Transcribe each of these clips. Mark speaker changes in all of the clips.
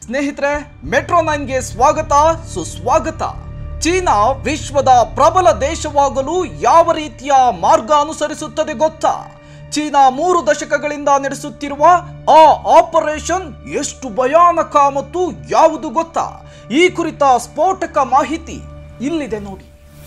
Speaker 1: ಸ್ನೇಹಿತರೆ ಮೆಟ್ರೋ ನೈನ್ಗೆ ಸ್ವಾಗತ ಸುಸ್ವಾಗತ ಚೀನಾ ವಿಶ್ವದ ಪ್ರಬಲ ದೇಶವಾಗಲು ಯಾವ ರೀತಿಯ ಮಾರ್ಗ ಅನುಸರಿಸುತ್ತದೆ ಗೊತ್ತಾ ಚೀನಾ ಮೂರು ದಶಕಗಳಿಂದ ನಡೆಸುತ್ತಿರುವ ಆ ಆಪರೇಷನ್ ಎಷ್ಟು ಭಯಾನಕ ಮತ್ತು ಯಾವುದು ಗೊತ್ತಾ ಈ ಕುರಿತ ಸ್ಫೋಟಕ ಮಾಹಿತಿ ಇಲ್ಲಿದೆ ನೋಡಿ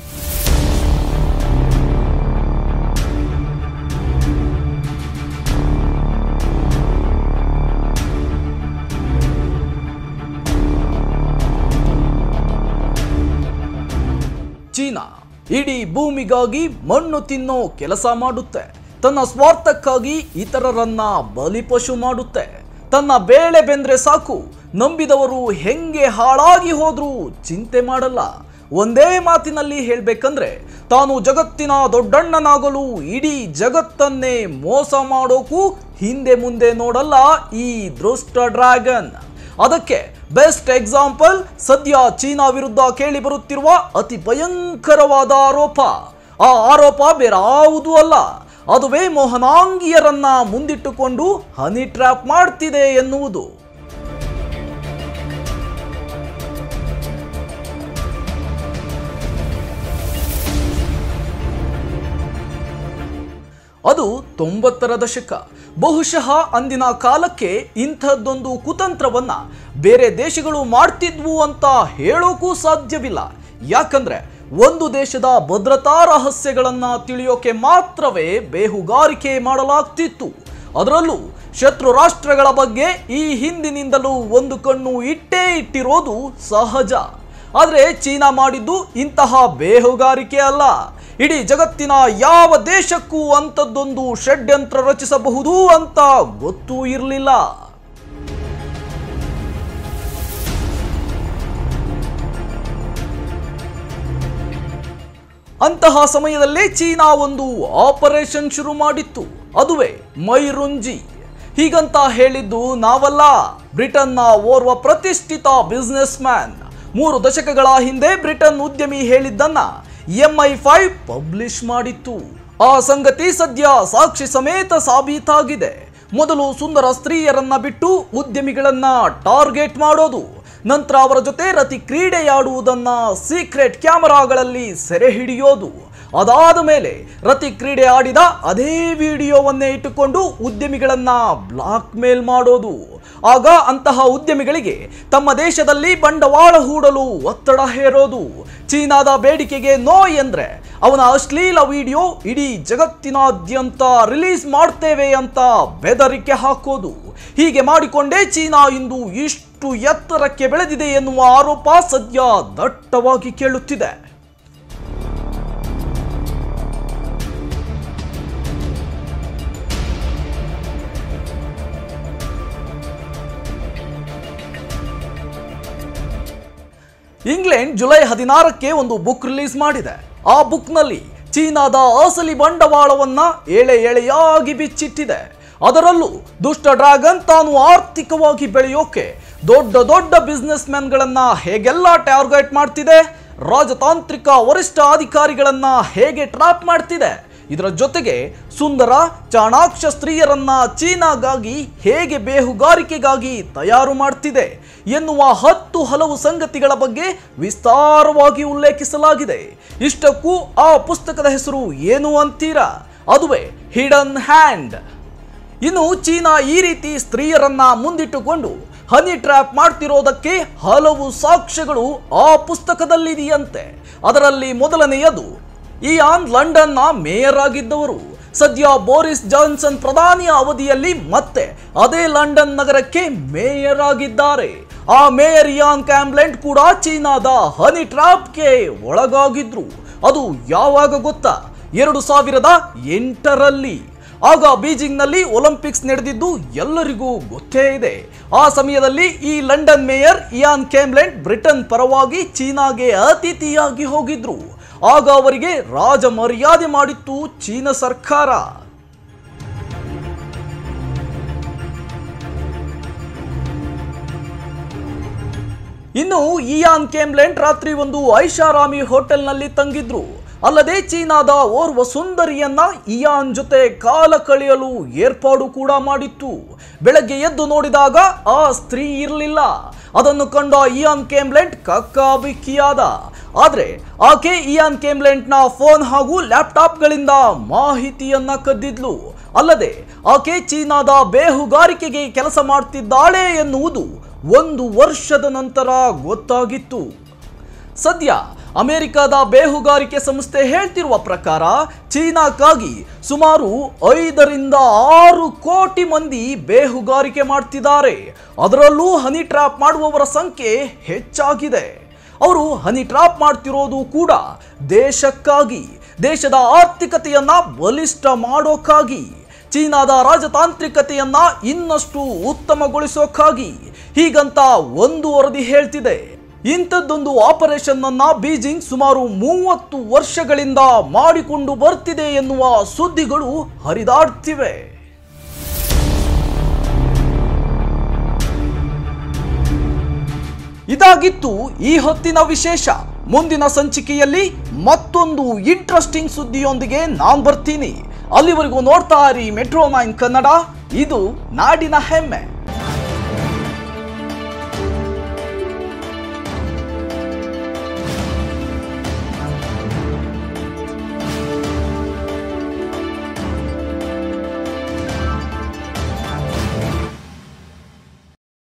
Speaker 1: ಚೀನಾ ಇಡೀ ಭೂಮಿಗಾಗಿ ಮಣ್ಣು ತಿನ್ನೋ ಕೆಲಸ ಮಾಡುತ್ತೆ ತನ್ನ ಸ್ವಾರ್ಥಕ್ಕಾಗಿ ಇತರರನ್ನ ಬಲಿಪಶು ಮಾಡುತ್ತೆ ತನ್ನ ಬೇಳೆ ಬೆಂದ್ರೆ ಸಾಕು ನಂಬಿದವರು ಹೆಂಗೆ ಹಾಳಾಗಿ ಹೋದ್ರೂ ಚಿಂತೆ ಮಾಡಲ್ಲ ಒಂದೇ ಮಾತಿನಲ್ಲಿ ಹೇಳ್ಬೇಕಂದ್ರೆ ತಾನು ಜಗತ್ತಿನ ದೊಡ್ಡಣ್ಣನಾಗಲು ಇಡೀ ಜಗತ್ತನ್ನೇ ಮೋಸ ಮಾಡೋಕು ಹಿಂದೆ ಮುಂದೆ ನೋಡಲ್ಲ ಈ ದೃಷ್ಟ ಡ್ರ್ಯಾಗನ್ ಅದಕ್ಕೆ ಬೆಸ್ಟ್ ಎಕ್ಸಾಂಪಲ್ ಸದ್ಯ ಚೀನಾ ವಿರುದ್ಧ ಕೇಳಿ ಬರುತ್ತಿರುವ ಅತಿ ಭಯಂಕರವಾದ ಆರೋಪ ಆ ಆರೋಪ ಬೇರಾವುದೂ ಅಲ್ಲ ಅದುವೇ ಮೋಹನಾಂಗಿಯರನ್ನ ಮುಂದಿಟ್ಟುಕೊಂಡು ಹನಿ ಟ್ರ್ಯಾಪ್ ಮಾಡ್ತಿದೆ ಎನ್ನುವುದು ಅದು ತೊಂಬತ್ತರ ದಶಕ ಬಹುಶಃ ಅಂದಿನ ಕಾಲಕ್ಕೆ ಇಂಥದ್ದೊಂದು ಕುತಂತ್ರವನ್ನ ಬೇರೆ ದೇಶಗಳು ಮಾಡ್ತಿದ್ವು ಅಂತ ಹೇಳೋಕ್ಕೂ ಸಾಧ್ಯವಿಲ್ಲ ಯಾಕಂದ್ರೆ ಒಂದು ದೇಶದ ಭದ್ರತಾ ರಹಸ್ಯಗಳನ್ನ ತಿಳಿಯೋಕೆ ಮಾತ್ರವೇ ಬೇಹುಗಾರಿಕೆ ಮಾಡಲಾಗ್ತಿತ್ತು ಅದರಲ್ಲೂ ಶತ್ರು ರಾಷ್ಟ್ರಗಳ ಬಗ್ಗೆ ಈ ಹಿಂದಿನಿಂದಲೂ ಒಂದು ಕಣ್ಣು ಇಟ್ಟೇ ಇಟ್ಟಿರೋದು ಸಹಜ ಆದರೆ ಚೀನಾ ಮಾಡಿದ್ದು ಇಂತಹ ಬೇಹುಗಾರಿಕೆ ಅಲ್ಲ ಇಡೀ ಜಗತ್ತಿನ ಯಾವ ದೇಶಕ್ಕೂ ಅಂಥದ್ದೊಂದು ಷಡ್ಯಂತ್ರ ರಚಿಸಬಹುದು ಅಂತ ಗೊತ್ತೂ ಇರಲಿಲ್ಲ ಅಂತಹ ಸಮಯದಲ್ಲೇ ಚೀನಾ ಒಂದು ಆಪರೇಷನ್ ಶುರು ಮಾಡಿತ್ತು ಅದುವೇ ಮೈರುಂಜಿ ಹೀಗಂತ ಹೇಳಿದ್ದು ನಾವಲ್ಲ ಬ್ರಿಟನ್ನ ಓರ್ವ ಪ್ರತಿಷ್ಠಿತ ಬಿಸ್ನೆಸ್ ಮ್ಯಾನ್ ಮೂರು ದಶಕಗಳ ಹಿಂದೆ ಬ್ರಿಟನ್ ಉದ್ಯಮಿ ಹೇಳಿದ್ದನ್ನ ಎಂಐ ಫೈವ್ ಪಬ್ಲಿಷ್ ಮಾಡಿತ್ತು ಆ ಸಂಗತಿ ಸದ್ಯ ಸಾಕ್ಷಿ ಸಮೇತ ಸಾಬೀತಾಗಿದೆ ಮೊದಲು ಸುಂದರ ಸ್ತ್ರೀಯರನ್ನ ಬಿಟ್ಟು ಉದ್ಯಮಿಗಳನ್ನ ಟಾರ್ಗೆಟ್ ಮಾಡೋದು ನಂತರ ಅವರ ಜೊತೆ ರತಿ ಕ್ರೀಡೆಯಾಡುವುದನ್ನ ಸೀಕ್ರೆಟ್ ಕ್ಯಾಮರಾಗಳಲ್ಲಿ ಸೆರೆ ಹಿಡಿಯೋದು ಅದಾದ ಮೇಲೆ ರತಿ ಕ್ರೀಡೆ ಆಡಿದ ಅದೇ ವಿಡಿಯೋವನ್ನೇ ಇಟ್ಟುಕೊಂಡು ಉದ್ಯಮಿಗಳನ್ನ ಬ್ಲಾಕ್ ಮೇಲ್ ಮಾಡೋದು ಆಗ ಅಂತಹ ಉದ್ಯಮಿಗಳಿಗೆ ತಮ್ಮ ದೇಶದಲ್ಲಿ ಬಂಡವಾಳ ಹೂಡಲು ಒತ್ತಡ ಹೇರೋದು ಚೀನಾದ ಬೇಡಿಕೆಗೆ ನೋ ಎಂದ್ರೆ ಅವನ ಅಶ್ಲೀಲ ವಿಡಿಯೋ ಇಡೀ ಜಗತ್ತಿನಾದ್ಯಂತ ರಿಲೀಸ್ ಮಾಡ್ತೇವೆ ಅಂತ ಬೆದರಿಕೆ ಹಾಕೋದು ಹೀಗೆ ಮಾಡಿಕೊಂಡೇ ಚೀನಾ ಇಂದು ಇಷ್ಟು ಎತ್ತರಕ್ಕೆ ಬೆಳೆದಿದೆ ಎನ್ನುವ ಆರೋಪ ಸದ್ಯ ದಟ್ಟವಾಗಿ ಕೇಳುತ್ತಿದೆ ಇಂಗ್ಲೆಂಡ್ ಜುಲೈ ಹದಿನಾರಕ್ಕೆ ಒಂದು ಬುಕ್ ರಿಲೀಸ್ ಮಾಡಿದೆ ಆ ಬುಕ್ನಲ್ಲಿ ಚೀನಾದ ಅಸಲಿ ಬಂಡವಾಳವನ್ನ ಎಳೆ ಎಳೆಯಾಗಿ ಬಿಚ್ಚಿಟ್ಟಿದೆ ಅದರಲ್ಲೂ ದುಷ್ಟ ಡ್ರ್ಯಾಗನ್ ತಾನು ಆರ್ಥಿಕವಾಗಿ ಬೆಳೆಯೋಕೆ ದೊಡ್ಡ ದೊಡ್ಡ ಬಿಸ್ನೆಸ್ ಮ್ಯಾನ್ಗಳನ್ನ ಹೇಗೆಲ್ಲ ಟಾರ್ಗೆಟ್ ಮಾಡ್ತಿದೆ ರಾಜತಾಂತ್ರಿಕ ವರಿಷ್ಠ ಅಧಿಕಾರಿಗಳನ್ನ ಹೇಗೆ ಟ್ರಾಪ್ ಮಾಡ್ತಿದೆ ಇದರ ಜೊತೆಗೆ ಸುಂದರ ಚಾಣಾಕ್ಷ ಸ್ತ್ರೀಯರನ್ನ ಚೀನಾಗಾಗಿ ಹೇಗೆ ಬೇಹುಗಾರಿಕೆಗಾಗಿ ತಯಾರು ಮಾಡ್ತಿದೆ ಎನ್ನುವ ಹತ್ತು ಹಲವು ಸಂಗತಿಗಳ ಬಗ್ಗೆ ವಿಸ್ತಾರವಾಗಿ ಉಲ್ಲೇಖಿಸಲಾಗಿದೆ ಇಷ್ಟಕ್ಕೂ ಆ ಪುಸ್ತಕದ ಹೆಸರು ಏನು ಅಂತೀರಾ ಅದುವೇ ಹಿಡನ್ ಹ್ಯಾಂಡ್ ಇನ್ನು ಚೀನಾ ಈ ರೀತಿ ಸ್ತ್ರೀಯರನ್ನ ಮುಂದಿಟ್ಟುಕೊಂಡು ಹನಿ ಟ್ರ್ಯಾಪ್ ಮಾಡ್ತಿರೋದಕ್ಕೆ ಹಲವು ಸಾಕ್ಷ್ಯಗಳು ಆ ಪುಸ್ತಕದಲ್ಲಿದೆಯಂತೆ ಅದರಲ್ಲಿ ಮೊದಲನೆಯದು ಇಯಾನ್ ಲಂಡನ್ನ ಮೇಯರ್ ಆಗಿದ್ದವರು ಸದ್ಯ ಬೋರಿಸ್ ಜಾನ್ಸನ್ ಪ್ರಧಾನಿಯ ಅವಧಿಯಲ್ಲಿ ಮತ್ತೆ ಅದೇ ಲಂಡನ್ ನಗರಕ್ಕೆ ಮೇಯರ್ ಆಗಿದ್ದಾರೆ ಆ ಮೇಯರ್ ಇಯಾನ್ ಕ್ಯಾಂಬ್ಲೆಂಟ್ ಕೂಡ ಚೀನಾದ ಹನಿ ಟ್ರಾಪ್ಗೆ ಒಳಗಾಗಿದ್ರು ಅದು ಯಾವಾಗ ಗೊತ್ತಾ ಎರಡು ಸಾವಿರದ ಎಂಟರಲ್ಲಿ ಆಗ ಬೀಜಿಂಗ್ನಲ್ಲಿ ಒಲಿಂಪಿಕ್ಸ್ ನಡೆದಿದ್ದು ಎಲ್ಲರಿಗೂ ಗೊತ್ತೇ ಇದೆ ಆ ಸಮಯದಲ್ಲಿ ಈ ಲಂಡನ್ ಮೇಯರ್ ಇಯಾನ್ ಕೇಮ್ಲೆಂಟ್ ಬ್ರಿಟನ್ ಪರವಾಗಿ ಚೀನಾಗೆ ಅತಿಥಿಯಾಗಿ ಹೋಗಿದ್ರು ಆಗ ಅವರಿಗೆ ರಾಜ ಮರ್ಯಾದೆ ಮಾಡಿತ್ತು ಚೀನಾ ಸರ್ಕಾರ ಇನ್ನು ಇಯಾನ್ ಕೇಮ್ಲೆಂಟ್ ರಾತ್ರಿ ಒಂದು ಐಷಾರಾಮಿ ಹೋಟೆಲ್ನಲ್ಲಿ ತಂಗಿದ್ರು ಅಲ್ಲದೆ ಚೀನಾದ ಓರ್ವ ಸುಂದರಿಯನ್ನ ಇಯಾನ್ ಜೊತೆ ಕಾಲ ಕಳೆಯಲು ಏರ್ಪಾಡು ಕೂಡ ಮಾಡಿತ್ತು ಬೆಳಗ್ಗೆ ಎದ್ದು ನೋಡಿದಾಗ ಆ ಸ್ತ್ರೀ ಇರಲಿಲ್ಲ ಅದನ್ನು ಕಂಡ ಇಯಾನ್ ಕೇಮ್ಲೆಂಟ್ ಕಕ್ಕಾಬಿಕ್ಕಿಯಾದ ಆದ್ರೆ ಆಕೆ ಇಯಾನ್ ಕೇಮ್ಲೆಂಟ್ನ ಫೋನ್ ಹಾಗೂ ಲ್ಯಾಪ್ಟಾಪ್ಗಳಿಂದ ಮಾಹಿತಿಯನ್ನ ಕದ್ದಿದ್ಲು ಅಲ್ಲದೆ ಆಕೆ ಚೀನಾದ ಬೇಹುಗಾರಿಕೆಗೆ ಕೆಲಸ ಮಾಡ್ತಿದ್ದಾಳೆ ಎನ್ನುವುದು ಒಂದು ವರ್ಷದ ನಂತರ ಗೊತ್ತಾಗಿತ್ತು ಸದ್ಯ ಅಮೆರಿಕದ ಬೇಹುಗಾರಿಕೆ ಸಂಸ್ಥೆ ಹೇಳ್ತಿರುವ ಪ್ರಕಾರ ಚೀನಾಕ್ಕಾಗಿ ಸುಮಾರು ಐದರಿಂದ ಆರು ಕೋಟಿ ಮಂದಿ ಬೇಹುಗಾರಿಕೆ ಮಾಡ್ತಿದ್ದಾರೆ ಅದರಲ್ಲೂ ಹನಿ ಟ್ರ್ಯಾಪ್ ಮಾಡುವವರ ಸಂಖ್ಯೆ ಹೆಚ್ಚಾಗಿದೆ ಅವರು ಹನಿ ಟ್ರಾಪ್ ಮಾಡ್ತಿರೋದು ಕೂಡ ದೇಶಕ್ಕಾಗಿ ದೇಶದ ಆರ್ಥಿಕತೆಯನ್ನ ಬಲಿಷ್ಠ ಮಾಡೋಕ್ಕಾಗಿ ಚೀನಾದ ರಾಜತಾಂತ್ರಿಕತೆಯನ್ನ ಇನ್ನಷ್ಟು ಉತ್ತಮಗೊಳಿಸೋಕ್ಕಾಗಿ ಹೀಗಂತ ಒಂದು ವರದಿ ಹೇಳ್ತಿದೆ ಇಂಥದ್ದೊಂದು ಆಪರೇಷನ್ ಅನ್ನ ಬೀಜಿಂಗ್ ಸುಮಾರು ಮೂವತ್ತು ವರ್ಷಗಳಿಂದ ಮಾಡಿಕೊಂಡು ಬರ್ತಿದೆ ಎನ್ನುವ ಸುದ್ದಿಗಳು ಹರಿದಾಡ್ತಿವೆ ಇದಾಗಿತ್ತು ಈ ಹೊತ್ತಿನ ವಿಶೇಷ ಮುಂದಿನ ಸಂಚಿಕೆಯಲ್ಲಿ ಮತ್ತೊಂದು ಇಂಟ್ರೆಸ್ಟಿಂಗ್ ಸುದ್ದಿಯೊಂದಿಗೆ ನಾನ್ ಬರ್ತೀನಿ ಅಲ್ಲಿವರೆಗೂ ನೋಡ್ತಾ ಇರಿ ಮೆಟ್ರೋ ನೈನ್ ಕನ್ನಡ ಇದು ನಾಡಿನ ಹೆಮ್ಮೆ